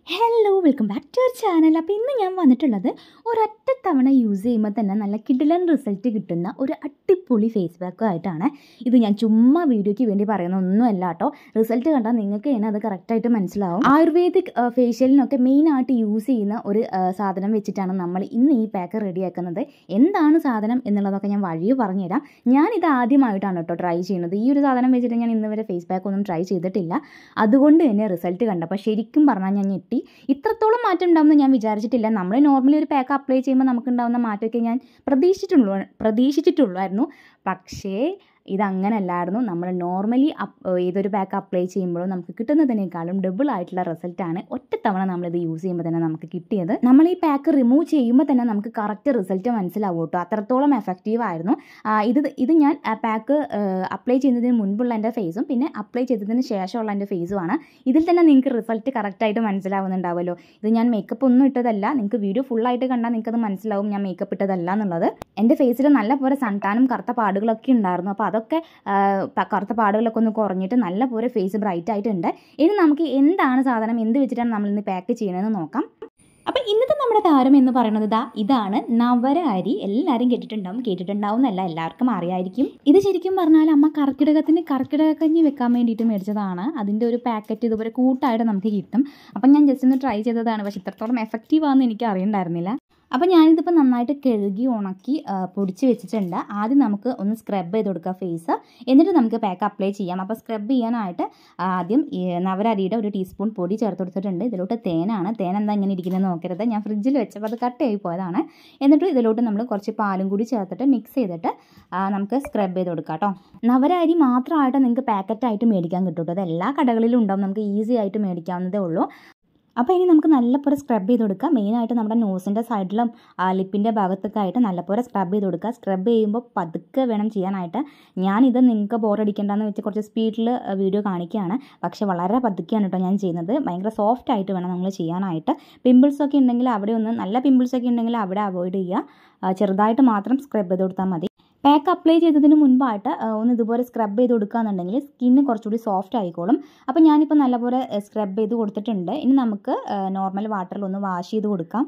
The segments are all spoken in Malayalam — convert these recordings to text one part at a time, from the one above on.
hello welcome back to our channel അപ്പോൾ ഇന്ന് ഞാൻ വന്നിട്ടുള്ളത് ഒരൊറ്റ തവണ യൂസ് ചെയ്യുമ്പോൾ തന്നെ നല്ല കിടിലൻ റിസൾട്ട് കിട്ടുന്ന ഒരു അടിപൊളി ഫേസ് പാക്ക് ആയിട്ടാണ് ഇത് ഞാൻ ചുമ്മാ വീഡിയോയ്ക്ക് വേണ്ടി പറയുന്ന ഒന്നുമല്ല കേട്ടോ റിസൾട്ട് കണ്ടാൽ നിങ്ങൾക്ക് തന്നെ അത് കറക്റ്റായിട്ട് മനസ്സിലാവും ആയുർവേദിക് ഫേഷ്യലിനൊക്കെ മെയിനായിട്ട് യൂസ് ചെയ്യുന്ന ഒരു ആ, സാധനം വെച്ചിട്ടാണ് നമ്മൾ ഇന്ന് ഈ പാക്ക് റെഡിയാക്കുന്നത് എന്താണ് സാധനം എന്നുള്ളതൊക്കെ ഞാൻ വഴിയെ പറഞ്ഞുതരാം ഞാനിത് ആദ്യമായിട്ടാണ് കേട്ടോ ട്രൈ ചെയ്യുന്നത് ഈ ഒരു സാധനം വെച്ചിട്ട് ഞാൻ ഇന്ന് വരെ ഫേസ് പാക്ക് ഒന്നും ട്രൈ ചെയ്തിട്ടില്ല അതുകൊണ്ട് തന്നെ റിസൾട്ട് കണ്ടപ്പോൾ ശരിക്കും പറഞ്ഞാൽ ഞാൻ ഞെട്ടി ഇത്രത്തോളം മാറ്റം ഉണ്ടാവുമെന്ന് ഞാൻ വിചാരിച്ചിട്ടില്ല നമ്മൾ നോർമലി ഒരു പാക്ക് അപ്ലൈ ചെയ്യുമ്പോൾ നമുക്ക് ഉണ്ടാവുന്ന മാറ്റമൊക്കെ ഞാൻ പ്രതീക്ഷിച്ചിട്ടുള്ളൂ പ്രതീക്ഷിച്ചിട്ടുള്ളായിരുന്നു പക്ഷേ ഇതങ്ങനല്ലായിരുന്നു നമ്മൾ നോർമലി ഏതൊരു പാക്ക് അപ്ലൈ ചെയ്യുമ്പോഴും നമുക്ക് കിട്ടുന്നതിനേക്കാളും ഡബിൾ ആയിട്ടുള്ള റിസൾട്ടാണ് ഒറ്റ തവണ നമ്മളിത് യൂസ് ചെയ്യുമ്പോൾ തന്നെ നമുക്ക് കിട്ടിയത് നമ്മൾ ഈ പാക്ക് റിമൂവ് ചെയ്യുമ്പോൾ തന്നെ നമുക്ക് കറക്റ്റ് റിസൾട്ട് മനസ്സിലാവും കേട്ടോ അത്രത്തോളം എഫക്റ്റീവ് ആയിരുന്നു ആ, ഇത് ഇത് ഞാൻ പാക്ക് അപ്ലൈ ചെയ്യുന്നതിന് മുൻപുള്ള എൻ്റെ ഫേസും പിന്നെ അപ്ലൈ ചെയ്തതിന് ശേഷമുള്ള എൻ്റെ ഫേസുമാണ് ഇതിൽ തന്നെ നിങ്ങൾക്ക് റിസൾട്ട് കറക്റ്റായിട്ട് മനസ്സിലാവുന്നുണ്ടാവുമല്ലോ ഇത് ഞാൻ മേക്കപ്പ് ഒന്നും ഇട്ടതല്ല നിങ്ങൾക്ക് വീഡിയോ ഫുള്ളായിട്ട് കണ്ടാൽ നിങ്ങൾക്ക് അത് മനസ്സിലാവും ഞാൻ മേക്കപ്പ് ഇട്ടതല്ല എന്നുള്ളത് എൻ്റെ ഫേസിൽ നല്ല പോലെ സൺടാനും കറുത്ത പാടുകളൊക്കെ ഉണ്ടായിരുന്നു അപ്പോൾ അതൊക്കെ ആ, പ- കറുത്ത പാടുകളൊക്കെ ഒന്ന് കുറഞ്ഞിട്ട് നല്ല പോലെ ഫേസ് ബ്രൈറ്റ് ആയിട്ടുണ്ട് ഇനി നമുക്ക് എന്താണ് സാധനം എന്ത് വെച്ചിട്ടാണ് നമ്മൾ ഇന്ന് പാക്ക് ചെയ്യണമെന്ന് നോക്കാം അപ്പം ഇന്നത്തെ നമ്മുടെ താരം എന്ന് പറയുന്നത് ദാ ഇതാണ് നവര അരി എല്ലാവരും കേട്ടിട്ടുണ്ടാവും കേട്ടിട്ടുണ്ടാവും എന്നല്ല എല്ലാവർക്കും അറിയായിരിക്കും ഇത് ശരിക്കും പറഞ്ഞാൽ അമ്മ കർക്കിടകത്തിന് കർക്കിടകക്കഞ്ഞി വെക്കാൻ വേണ്ടിയിട്ട് മേടിച്ചതാണ് അതിൻ്റെ ഒരു പാക്കറ്റ് ഇതുപോലെ കൂട്ടായിട്ട് നമുക്ക് കിട്ടും അപ്പം ഞാൻ ജസ്റ്റ് ഒന്ന് ട്രൈ ചെയ്തതാണ് പക്ഷെ ഇത്രത്തോളം എഫക്റ്റീവ് ആണെന്ന് എനിക്ക് അറിയണ്ടായിരുന്നില്ല അപ്പോൾ ഞാനിതിപ്പോൾ നന്നായിട്ട് കഴുകി ഉണക്കി ആ, പൊടിച്ച് വെച്ചിട്ടുണ്ട് ആദ്യം നമുക്ക് ഒന്ന് സ്ക്രബ് ചെയ്ത് കൊടുക്കുക ഫേസ് എന്നിട്ട് നമുക്ക് പാക്ക് അപ്ലൈ ചെയ്യാം അപ്പോൾ സ്ക്രബ് ചെയ്യാനായിട്ട് ആദ്യം ഈ നവരരിയുടെ ഒരു ടീസ്പൂൺ പൊടി ചേർത്ത് കൊടുത്തിട്ടുണ്ട് ഇതിലോട്ട് തേനാണ് തേൻ എന്താ ഇങ്ങനെ ഇരിക്കുന്നത് നോക്കരുത് ഞാൻ ഫ്രിഡ്ജിൽ വെച്ചപ്പോൾ അത് കട്ട് ആയി പോയതാണ് എന്നിട്ട് ഇതിലോട്ട് നമ്മൾ കുറച്ച് പാലും കൂടി ചേർത്തിട്ട് മിക്സ് ചെയ്തിട്ട് ആ, നമുക്ക് സ്ക്രബ് ചെയ്ത് കൊടുക്കാം കേട്ടോ നവരരി മാത്രമായിട്ട് നിങ്ങൾക്ക് പാക്കറ്റായിട്ട് മേടിക്കാൻ കിട്ടും കേട്ടോ അത് എല്ലാ കടകളിലും ഉണ്ടാവും നമുക്ക് ഈസി ആയിട്ട് മേടിക്കാവുന്നതേ ഉള്ളൂ അപ്പോൾ ഇനി നമുക്ക് നല്ലപോലെ സ്ക്രബ് ചെയ്ത് കൊടുക്കാം മെയിനായിട്ട് നമ്മുടെ നോസിൻ്റെ സൈഡിലും ലിപ്പിൻ്റെ ഭാഗത്തൊക്കെ ആയിട്ട് നല്ലപോലെ സ്ക്രബ് ചെയ്ത് കൊടുക്കുക സ്ക്രബ് ചെയ്യുമ്പോൾ പതുക്കെ വേണം ചെയ്യാനായിട്ട് ഞാനിത് നിങ്ങൾക്ക് ബോറടിക്കേണ്ടെന്ന് വെച്ച് കുറച്ച് സ്പീഡിൽ വീഡിയോ കാണിക്കുകയാണ് പക്ഷേ വളരെ പതുക്കെയാണ് കേട്ടോ ഞാൻ ചെയ്യുന്നത് ഭയങ്കര സോഫ്റ്റ് ആയിട്ട് വേണം നമ്മൾ ചെയ്യാനായിട്ട് പിമ്പിൾസ് ഒക്കെ ഉണ്ടെങ്കിൽ അവിടെ ഒന്ന് നല്ല പിമ്പിൾസ് ഒക്കെ ഉണ്ടെങ്കിൽ അവിടെ അവോയ്ഡ് ചെയ്യുക ആ, ചെറുതായിട്ട് മാത്രം സ്ക്രബ് ചെയ്ത് കൊടുത്താൽ മതി പാക്ക് അപ്ലൈ ചെയ്തതിന് മുൻപായിട്ട് ആ, ഒന്ന് ഇതുപോലെ സ്ക്രബ് ചെയ്ത് കൊടുക്കുകയെന്നുണ്ടെങ്കിൽ സ്കിന്ന് കുറച്ചുകൂടി സോഫ്റ്റ് ആയിക്കോളും അപ്പോൾ ഞാനിപ്പോൾ നല്ലപോലെ സ്ക്രബ് ചെയ്ത് കൊടുത്തിട്ടുണ്ട് ഇനി നമുക്ക് നോർമൽ വാട്ടറിൽ ഒന്ന് വാഷ് ചെയ്ത് കൊടുക്കാം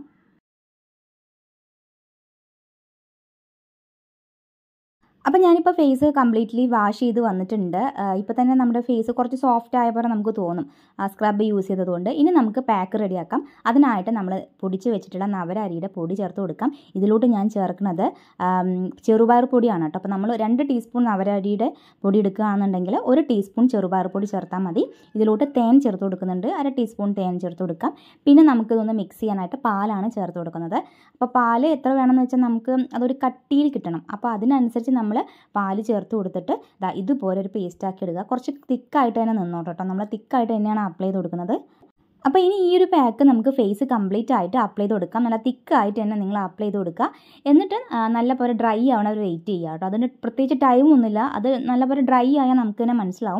അപ്പോൾ ഞാനിപ്പോൾ ഫേസ് കംപ്ലീറ്റ്ലി വാഷ് ചെയ്ത് വന്നിട്ടുണ്ട് ഇപ്പോൾ തന്നെ നമ്മുടെ ഫേസ് കുറച്ച് സോഫ്റ്റ് ആയ പോലെ നമുക്ക് തോന്നും ആ സ്ക്രബ് യൂസ് ചെയ്തതുകൊണ്ട് ഇനി നമുക്ക് പാക്ക് റെഡിയാക്കാം അതിനായിട്ട് നമ്മൾ പൊടിച്ച് വെച്ചിട്ടുള്ള നവരരിയുടെ പൊടി ചേർത്ത് കൊടുക്കാം ഇതിലോട്ട് ഞാൻ ചേർക്കുന്നത് ആം, ചെറുപയർ പൊടിയാണ് കേട്ടോ അപ്പോൾ നമ്മൾ രണ്ട് ടീസ്പൂൺ നവരരിയുടെ പൊടി എടുക്കുകയാണെന്നുണ്ടെങ്കിൽ ഒരു ടീസ്പൂൺ ചെറുപയർ പൊടി ചേർത്താൽ മതി ഇതിലോട്ട് തേൻ ചേർത്ത് കൊടുക്കുന്നുണ്ട് അര ടീസ്പൂൺ തേൻ ചേർത്ത് കൊടുക്കാം പിന്നെ നമുക്കിതൊന്ന് മിക്സ് ചെയ്യാനായിട്ട് പാലാണ് ചേർത്ത് കൊടുക്കുന്നത് അപ്പോൾ പാല് എത്ര വേണമെന്ന് വെച്ചാൽ നമുക്ക് അതൊരു കട്ടിയിൽ കിട്ടണം അപ്പോൾ അതിനനുസരിച്ച് നമ്മൾ പാല് ചേർത്ത് കൊടുത്തിട്ട് ദാ ഇതുപോലെ ഒരു പേസ്റ്റ് ആക്കി എടുക്കുക കുറച്ച് തിക്കായിട്ട് തന്നെ നിന്നോട്ടോ കേട്ടോ നമ്മൾ തിക്കായിട്ട് തന്നെയാണ് അപ്ലൈ ചെയ്ത് കൊടുക്കുന്നത് അപ്പോൾ ഇനി ഈ ഒരു പാക്ക് നമുക്ക് ഫേസ് കംപ്ലീറ്റ് ആയിട്ട് അപ്ലൈ ചെയ്ത് കൊടുക്കാം നല്ല തിക്കായിട്ട് തന്നെ നിങ്ങൾ അപ്ലൈ ചെയ്ത് കൊടുക്കുക എന്നിട്ട് ആ, നല്ലപോലെ ഡ്രൈ ആവണ ഒരു വെയിറ്റ് ചെയ്യുക കേട്ടോ അതിന് പ്രത്യേകിച്ച് ടൈമൊന്നുമില്ല അത് നല്ലപോലെ ഡ്രൈ ആയാൽ നമുക്ക് തന്നെ മനസ്സിലാവും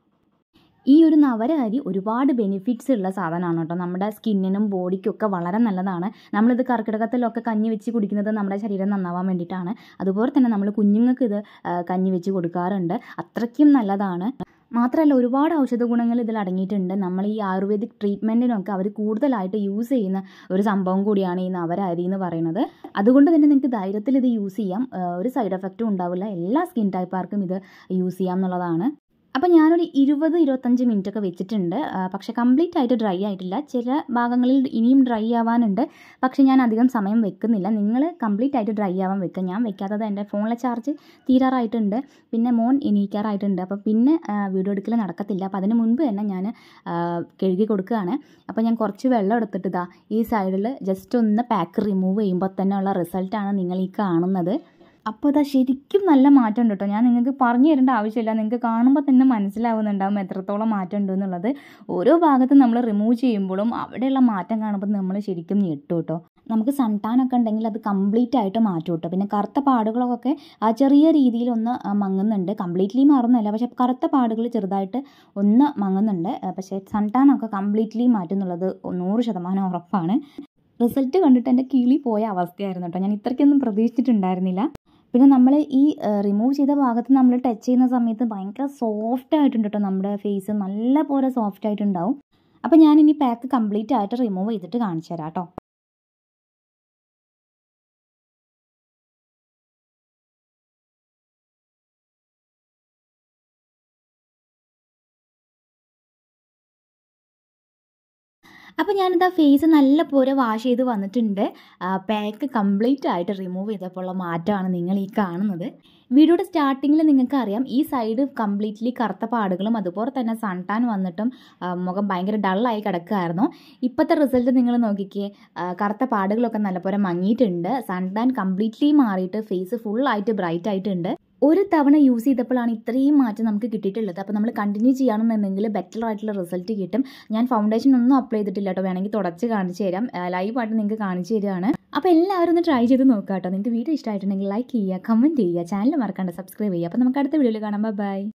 ഈ ഒരു നവര അരി ഒരുപാട് ബെനിഫിറ്റ്സ് ഉള്ള സാധനമാണ് കേട്ടോ നമ്മുടെ സ്കിന്നിനും ബോഡിക്കും ഒക്കെ വളരെ നല്ലതാണ് നമ്മളിത് കർക്കിടകത്തിലൊക്കെ കഞ്ഞി വെച്ച് കുടിക്കുന്നത് നമ്മുടെ ശരീരം നന്നാവാൻ വേണ്ടിയിട്ടാണ് അതുപോലെ തന്നെ നമ്മൾ കുഞ്ഞുങ്ങൾക്ക് ഇത് ആ, കഞ്ഞി വെച്ച് കൊടുക്കാറുണ്ട് അത്രയ്ക്കും നല്ലതാണ് മാത്രമല്ല ഒരുപാട് ഔഷധ ഗുണങ്ങൾ ഇതിൽ അടങ്ങിയിട്ടുണ്ട് നമ്മൾ ഈ ആയുർവേദിക് ട്രീറ്റ്മെൻറ്റിനൊക്കെ അവർ കൂടുതലായിട്ട് യൂസ് ചെയ്യുന്ന ഒരു സംഭവം കൂടിയാണ് ഈ നവര അരി എന്ന് പറയുന്നത് അതുകൊണ്ട് തന്നെ നിങ്ങൾക്ക് ധൈര്യത്തിൽ ഇത് യൂസ് ചെയ്യാം ആ, ഒരു സൈഡ് എഫക്റ്റും ഉണ്ടാവില്ല എല്ലാ സ്കിൻ ടൈപ്പാർക്കും ഇത് യൂസ് ചെയ്യാം എന്നുള്ളതാണ് അപ്പോൾ ഞാനൊരു ഇരുപത് ഇരുപത്തഞ്ച് മിനിറ്റ് ഒക്കെ വെച്ചിട്ടുണ്ട് ആ, പക്ഷേ കംപ്ലീറ്റ് ആയിട്ട് ഡ്രൈ ആയിട്ടില്ല ചില ഭാഗങ്ങളിൽ ഇനിയും ഡ്രൈ ആവാനുണ്ട് പക്ഷേ ഞാൻ അധികം സമയം വെക്കുന്നില്ല നിങ്ങൾ കംപ്ലീറ്റ് ആയിട്ട് ഡ്രൈ ആവാൻ വെക്കുക ഞാൻ വെക്കാത്തത് എൻ്റെ ഫോണിലെ ചാർജ് തീരാറായിട്ടുണ്ട് പിന്നെ മോൻ എണീക്കാറായിട്ടുണ്ട് അപ്പോൾ പിന്നെ ആ, വീഡിയോ എടുക്കൽ നടക്കത്തില്ല അപ്പോൾ അതിന് മുൻപ് തന്നെ ഞാൻ ആ, കഴുകി കൊടുക്കുകയാണ് അപ്പോൾ ഞാൻ കുറച്ച് വെള്ളം എടുത്തിട്ട് ഇതാ ഈ സൈഡിൽ ജസ്റ്റ് ഒന്ന് പാക്ക് റിമൂവ് ചെയ്യുമ്പോൾ തന്നെ ഉള്ള റിസൾട്ടാണ് നിങ്ങൾ ഈ കാണുന്നത് അപ്പോൾ അതാ ശരിക്കും നല്ല മാറ്റം ഉണ്ട് കേട്ടോ ഞാൻ നിങ്ങൾക്ക് പറഞ്ഞു തരേണ്ട ആവശ്യമില്ല നിങ്ങൾക്ക് കാണുമ്പോൾ തന്നെ മനസ്സിലാവുന്നുണ്ടാവും എത്രത്തോളം മാറ്റം ഉണ്ട് എന്നുള്ളത് ഓരോ ഭാഗത്തും നമ്മൾ റിമൂവ് ചെയ്യുമ്പോഴും അവിടെയുള്ള മാറ്റം കാണുമ്പോൾ നമ്മൾ ശരിക്കും ഞെട്ടും കേട്ടോ നമുക്ക് സൺടാനൊക്കെ ഉണ്ടെങ്കിൽ അത് കംപ്ലീറ്റ് ആയിട്ട് മാറ്റും കേട്ടോ പിന്നെ കറുത്ത പാടുകളൊക്കെ ആ ചെറിയ രീതിയിൽ ഒന്ന് ആ, മങ്ങുന്നുണ്ട് കംപ്ലീറ്റ്ലി മാറുന്നില്ല പക്ഷേ കറുത്ത പാടുകൾ ചെറുതായിട്ട് ഒന്ന് മങ്ങുന്നുണ്ട് ആ, പക്ഷേ സൺടാനൊക്കെ കംപ്ലീറ്റ്ലി മാറ്റുന്നുള്ളത് നൂറ് ശതമാനം ഉറപ്പാണ് റിസൾട്ട് കണ്ടിട്ട് എൻ്റെ കിളി പോയ അവസ്ഥയായിരുന്നു കേട്ടോ ഞാൻ ഇത്രയ്ക്കൊന്നും പ്രതീക്ഷിച്ചിട്ടുണ്ടായിരുന്നില്ല പിന്നെ നമ്മൾ ഈ റിമൂവ് ചെയ്ത ഭാഗത്ത് നമ്മൾ ടച്ച് ചെയ്യുന്ന സമയത്ത് ഭയങ്കര സോഫ്റ്റ് ആയിട്ടുണ്ട് കേട്ടോ നമ്മുടെ ഫേസ് നല്ല പോലെ സോഫ്റ്റ് ആയിട്ടുണ്ടാവും അപ്പോൾ ഞാനിനി പാക്ക് കംപ്ലീറ്റ് ആയിട്ട് റിമൂവ് ചെയ്തിട്ട് കാണിച്ചു തരാം കേട്ടോ അപ്പോൾ ഞാനിതാ ഫേസ് നല്ല പോലെ വാഷ് ചെയ്ത് വന്നിട്ടുണ്ട് പാക്ക് കംപ്ലീറ്റ് ആയിട്ട് റിമൂവ് ചെയ്തപ്പോഴുള്ള മാറ്റമാണ് നിങ്ങൾ ഈ കാണുന്നത് വീഡിയോയുടെ സ്റ്റാർട്ടിങ്ങിൽ നിങ്ങൾക്ക് അറിയാം ഈ സൈഡ് കംപ്ലീറ്റ്ലി കറുത്ത പാടുകളും അതുപോലെ തന്നെ സൺ ടാൻ വന്നിട്ടും ആ, മുഖം ഭയങ്കര ഡള്ളായി കിടക്കുകയായിരുന്നു ഇപ്പോഴത്തെ റിസൾട്ട് നിങ്ങൾ നോക്കിക്കേ ആ, കറുത്ത പാടുകളൊക്കെ നല്ലപോലെ മങ്ങിയിട്ടുണ്ട് സൺ ടാൻ കംപ്ലീറ്റ്ലി മാറിയിട്ട് ഫേസ് ഫുള്ളായിട്ട് ബ്രൈറ്റ് ആയിട്ടുണ്ട് ഒരു തവണ യൂസ് ചെയ്തപ്പോഴാണ് ഇത്രയും മാറ്റം നമുക്ക് കിട്ടിയിട്ടുള്ളത് അപ്പോൾ നമ്മൾ കണ്ടിന്യൂ ചെയ്യുകയാണെന്നുണ്ടെങ്കിൽ ബെറ്റർ ആയിട്ടുള്ള റിസൾട്ട് കിട്ടും ഞാൻ ഫൗണ്ടേഷൻ ഒന്നും അപ്ലൈ ചെയ്തിട്ടില്ല കേട്ടോ വേണമെങ്കിൽ തുടച്ച് കാണിച്ചു തരാം ലൈവായിട്ട് നിങ്ങൾക്ക് കാണിച്ചു തരികയാണ് അപ്പോൾ എല്ലാവരും ഒന്ന് ട്രൈ ചെയ്ത് നോക്കുക കേട്ടോ നിങ്ങൾക്ക് വീഡിയോ ഇഷ്ടമായിട്ടുണ്ടെങ്കിൽ ലൈക്ക് ചെയ്യുക കമൻറ്റ് ചെയ്യുക ചാനൽ മറക്കാണ്ട് സബ്സ്ക്രൈബ് ചെയ്യുക അപ്പോൾ നമുക്ക് അടുത്ത വീഡിയോയിൽ കാണാം ബൈ